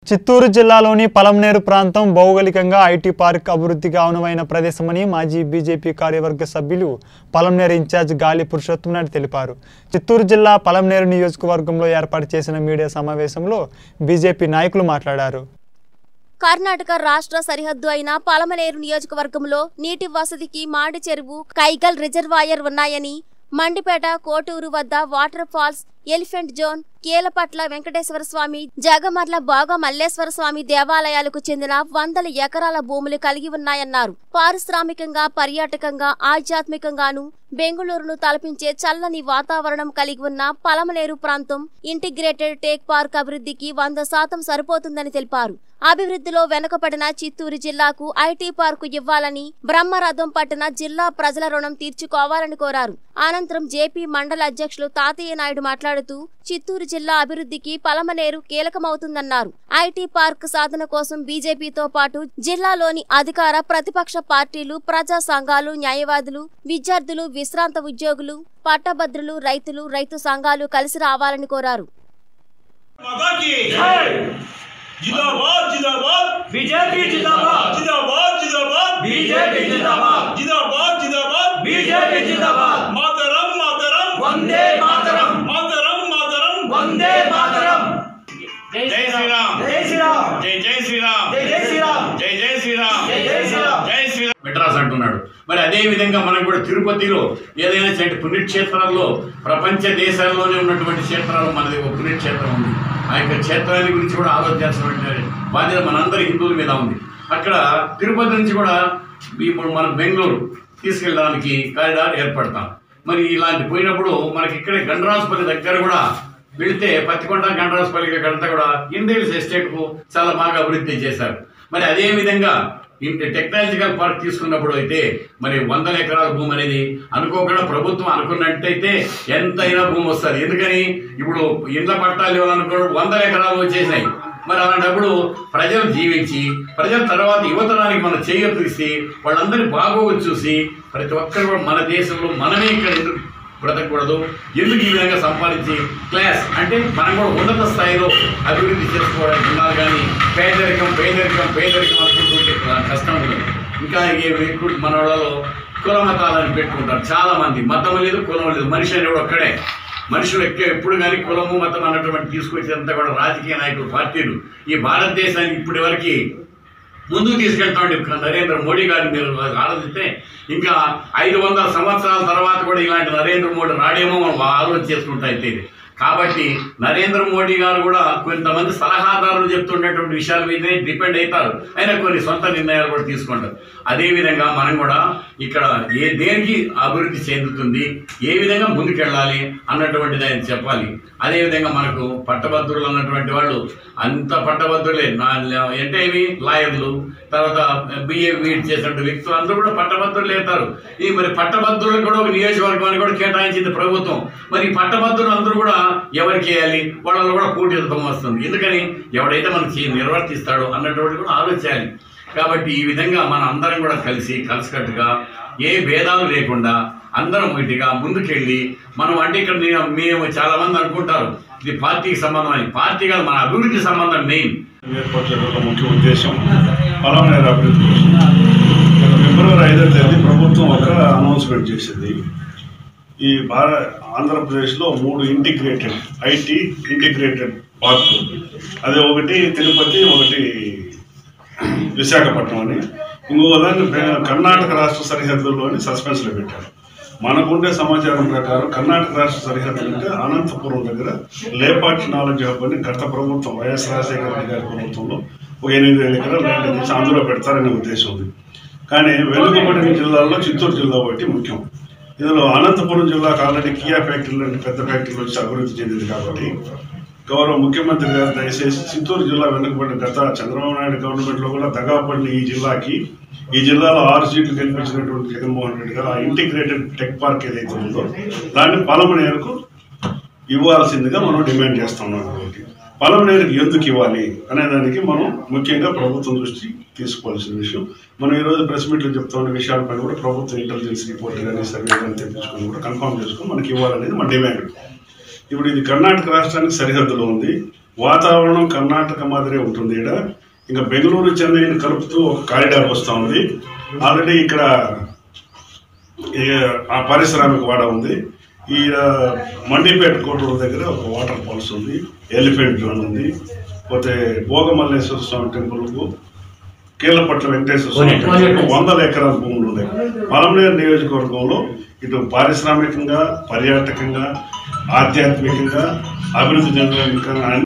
చిత్తూరు జిల్లాలోని పలంనేరు ప్రాంతం భౌగోళికంగా ఐటీ పార్క్ అభివృద్ధికి అనువైన ప్రదేశమని మాజీ బీజేపీ కార్యవర్గ సభ్యులు పలంనేరు ఇన్ఛార్జ్ గాలి పురుషోత్తం నాయుడు తెలిపారు చిత్తూరు జిల్లా పలంనేరు నియోజకవర్గంలో ఏర్పాటు చేసిన మీడియా సమావేశంలో బీజేపీ నాయకులు మాట్లాడారు కర్ణాటక రాష్ట్ర సరిహద్దు అయిన పలమనేరు నియోజకవర్గంలో నీటి వసతికి మాడి చెరువు కైగల్ రిజర్వాయర్ ఉన్నాయని మండిపేట కోటూరు వద్ద water falls elephant zone Kelapatla Venkateswara Swamy జగమర్ల బాగా మల్లేశ్వర స్వామి దేవాలయాలకు చెందిన వందల ఎకరాల భూములు కలిగి ఉన్నాయన్నారు పారిశ్రామికంగా పర్యాటకంగా ఆధ్యాత్మికంగాను బెంగళూరును తలపించే చల్లని వాతావరణం కలిగి ఉన్న పలమనేరు ప్రాంతం ఇంటిగ్రేటెడ్ టేక్ పార్క్ అభివృద్ధికి వంద శాతం సరిపోతుందని తెలిపారు అభివృద్ధిలో వెనుకబడిన చిత్తూరు జిల్లాకు ఐటీ పార్కు ఇవ్వాలని బ్రహ్మరథం పట్టిన జిల్లా ప్రజల రుణం తీర్చుకోవాలని కోరారు అనంతరం జేపీ మండల అధ్యక్షులు తాతయ్య నాయుడు మాట్లాడుతూ చిత్తూరు జిల్లా అభివృద్ధికి పలమనేరు కీలకమవుతుందన్నారు ఐటీ పార్క్ సాధన కోసం బీజేపీతో పాటు జిల్లాలోని అధికార ప్రతిపక్ష పార్టీలు ప్రజా సంఘాలు న్యాయవాదులు విద్యార్థులు విశ్రాంత ఉద్యోగులు పట్టభద్రులు రైతులు రైతు సంఘాలు కలిసి రావాలని కోరారు माता की जिंदाबाद जिंदाबाद बीजेपी जिंदाबाद जिंदाबाद जिंदाबाद बीजेपी जिंदाबाद जिंदाबाद जिंदाबाद बीजेपी जिंदाबाद मातरम मातरम वंदे मातरम मातरम मातरम वंदे मातरम जय श्री राम जय श्री राम जय जय श्री राम जय जय श्री राम जय जय श्री राम जय जय श्री राम జై శ్రీరామ్ మెడ్రాస్ అంటున్నాడు మరి అదే విధంగా మనం కూడా తిరుపతిలో ఏదైనా చెట్టు పుణ్యక్షేత్రాల్లో ప్రపంచ దేశాల్లోనే ఉన్నటువంటి క్షేత్రాలు మనది ఒక పుణ్యక్షేత్రం ఉంది ఆ యొక్క క్షేత్రాల గురించి కూడా ఆలోచించాల్సిన బాధ్యత మనందరి హిందువుల మీద ఉంది అక్కడ తిరుపతి నుంచి కూడా ఇప్పుడు మనం బెంగళూరు తీసుకెళ్ళడానికి కారిడార్ ఏర్పడతాం మరి ఇలాంటి పోయినప్పుడు మనకి ఇక్కడే గండరాజుపల్లి దగ్గర కూడా వెళితే పత్తికొండ గండరాజుపల్లి అంతా కూడా ఇండియన్స్ ఎస్టేట్కు చాలా బాగా అభివృద్ధి చేశారు మరి అదే విధంగా ఇంటి టెక్నాలజికల్ పార్క్ తీసుకున్నప్పుడు అయితే మరి వందల ఎకరాల భూమి అనేది అనుకోకుండా ప్రభుత్వం అనుకున్నట్టయితే ఎంతైనా భూమి వస్తుంది ఎందుకని ఇప్పుడు ఇండ్ల పట్టాలు ఇవ్వాలనుకో వందల ఎకరాలు వచ్చేసినాయి మరి అలాంటప్పుడు ప్రజలు జీవించి ప్రజల తర్వాత యువతరానికి మనం చేయతీసి వాళ్ళందరి బాగోగు చూసి ప్రతి ఒక్కరు కూడా మన దేశంలో మనమే ఇక్కడ ఎందుకు బ్రతకూడదు ఎందుకు ఈ విధంగా సంపాదించి క్లాస్ అంటే మనం కూడా ఉన్నత స్థాయిలో అభివృద్ధి చేసుకోవడానికి ఉండాలి కానీ పేదరికం పేదరికం పేదరికం అనుకుంటుంటే కష్టం ఉంటుంది ఇంకా ఏ వ్యక్తులు మన వాళ్ళలో కుల మతాలని పెట్టుకుంటారు చాలా మంది మతం లేదు కులం లేదు మనిషి అనేవాడు ఒక్కడే మనుషులు ఎక్క ఎప్పుడు కానీ కులము మతం అన్నటువంటి తీసుకొచ్చేంత కూడా రాజకీయ నాయకులు పార్టీలు ఈ భారతదేశానికి ఇప్పటి వరకు ముందుకు తీసుకెళ్తామండి నరేంద్ర మోడీ గారిని మీరు ఆలోచిస్తే ఇంకా ఐదు వందల సంవత్సరాల తర్వాత కూడా ఇలాంటి నరేంద్ర మోడీ రాడేమో మనం ఆలోచన చేసుకుంటా అయితే ఇది. కాబట్టి నరేంద్ర మోడీ గారు కూడా కొంతమంది సలహాదారులు చెప్తున్నటువంటి విషయాల మీదనే డిపెండ్ అవుతారు అయినా కొన్ని సొంత నిర్ణయాలు కూడా తీసుకుంటారు అదేవిధంగా మనం కూడా ఇక్కడ ఏ దేనికి అభివృద్ధి చెందుతుంది ఏ విధంగా ముందుకెళ్ళాలి అన్నటువంటిది ఆయన చెప్పాలి అదేవిధంగా మనకు పట్టభద్రులు అన్నటువంటి వాళ్ళు అంత పట్టభద్రులే నా అంటే ఇవి లాయర్లు తర్వాత బిఏ వీడ్ చేసినటువంటి వ్యక్తులు అందరూ కూడా పట్టభద్రులు అవుతారు ఈ మరి పట్టభద్రులకు కూడా ఒక నియోజకవర్గాన్ని కూడా కేటాయించింది ప్రభుత్వం మరి ఈ పట్టభద్రులు అందరూ కూడా ఎవరికి వేయాలి వాళ్ళలో కూడా పోటీలతో వస్తుంది ఎందుకని ఎవడైతే మనకి నిర్వర్తిస్తాడో అన్నటువంటి కూడా ఆలోచించాలి కాబట్టి ఈ విధంగా మన అందరం కూడా కలిసి కలిసికట్టుగా ఏ భేదాలు లేకుండా అందరం ఒకటిగా ముందుకెళ్ళి మనం అంటే ఇక్కడ నేను- మేము చాలా మంది అనుకుంటారు ఇది పార్టీకి సంబంధం అని పార్టీ కాదు మన అభివృద్ధి సంబంధం మెయిన్ ఏర్పాటు చేయడం ముఖ్య ఉద్దేశం పలమనేరు అభివృద్ధి కోసం గత ఫిబ్రవరి ఐదో తేదీ ప్రభుత్వం ఒక అనౌన్స్మెంట్ చేసింది ఈ భారత ఆంధ్రప్రదేశ్లో మూడు ఇంటిగ్రేటెడ్ ఐటీ ఇంటిగ్రేటెడ్ పార్క్ అదే ఒకటి తిరుపతి ఒకటి విశాఖపట్నం అని ఇంకో దాన్ని బె- కర్ణాటక రాష్ట్ర సరిహద్దుల్లోని సస్పెన్స్లో పెట్టారు మనకుండే సమాచారం ప్రకారం కర్ణాటక రాష్ట్ర సరిహద్దు అంటే అనంతపురం దగ్గర లేపాటి నాలెడ్జ్ హబ్ అని గత ప్రభుత్వం వైఎస్ రాజశేఖర రెడ్డి గారి ప్రభుత్వంలో ఒక ఎనిమిది వేల ఎకరాలు ల్యాండ్ తీసి అందులో పెడతారనే ఉద్దేశం ఉంది కానీ వెనుకబడిన జిల్లాల్లో చిత్తూరు జిల్లా ఒకటి ముఖ్యం ఇందులో అనంతపురం జిల్లాకు ఆల్రెడీ కియా ఫ్యాక్టరీలు లాంటి పెద్ద ఫ్యాక్టరీలు వచ్చి అభివృద్ధి చెందింది కాబట్టి గౌరవ ముఖ్యమంత్రి గారు దయచేసి చిత్తూరు జిల్లా వెనుకబడిన గత చంద్రబాబు నాయుడు గవర్నమెంట్లో కూడా దగాపడిన ఈ జిల్లాకి ఈ జిల్లాలో ఆరు సీట్లు కల్పించినటువంటి జగన్మోహన్ రెడ్డి గారు ఆ ఇంటిగ్రేటెడ్ టెక్ పార్క్ ఏదైతే ఉందో దాన్ని పలమనేరుకు ఇవ్వాల్సిందిగా మనం డిమాండ్ చేస్తున్నాం కాబట్టి పలమనేరుకి ఎందుకు ఇవ్వాలి అనే దానికి మనం ముఖ్యంగా ప్రభుత్వం దృష్టి తీసుకోవాల్సిన విషయం మనం ఈ రోజు ప్రెస్ మీట్లో చెప్తున్న విషయాలపై కూడా ప్రభుత్వం ఇంటెలిజెన్స్ రిపోర్ట్ కానీ సర్వే కానీ తెప్పించుకొని కూడా కన్ఫర్మ్ చేసుకొని మనకి ఇవ్వాలనేది మన డిమాండ్ ఇప్పుడు ఇది కర్ణాటక రాష్ట్రానికి సరిహద్దులో ఉంది వాతావరణం కర్ణాటక మాదిరే ఉంటుంది ఇక్కడ ఇంకా బెంగళూరు చెన్నైని కలుపుతూ ఒక కారిడార్ వస్తూ ఉంది ఆల్రెడీ ఇక్కడ ఈ ఆ పారిశ్రామిక వాడ ఉంది ఈ ఆ, మండిపేట కోటూరు దగ్గర ఒక వాటర్ ఫాల్స్ ఉంది ఎలిఫెంట్ జోన్ ఉంది పోతే భోగమల్లేశ్వర స్వామి టెంపుల్కు కీలపట్ల వెంకటేశ్వర స్వామి టెంపుల్ వందల ఎకరాల భూములు ఉన్నాయి పలమనేరు నియోజకవర్గంలో ఇటు పారిశ్రామికంగా పర్యాటకంగా ఆధ్యాత్మికంగా అభివృద్ధి చెందడానికి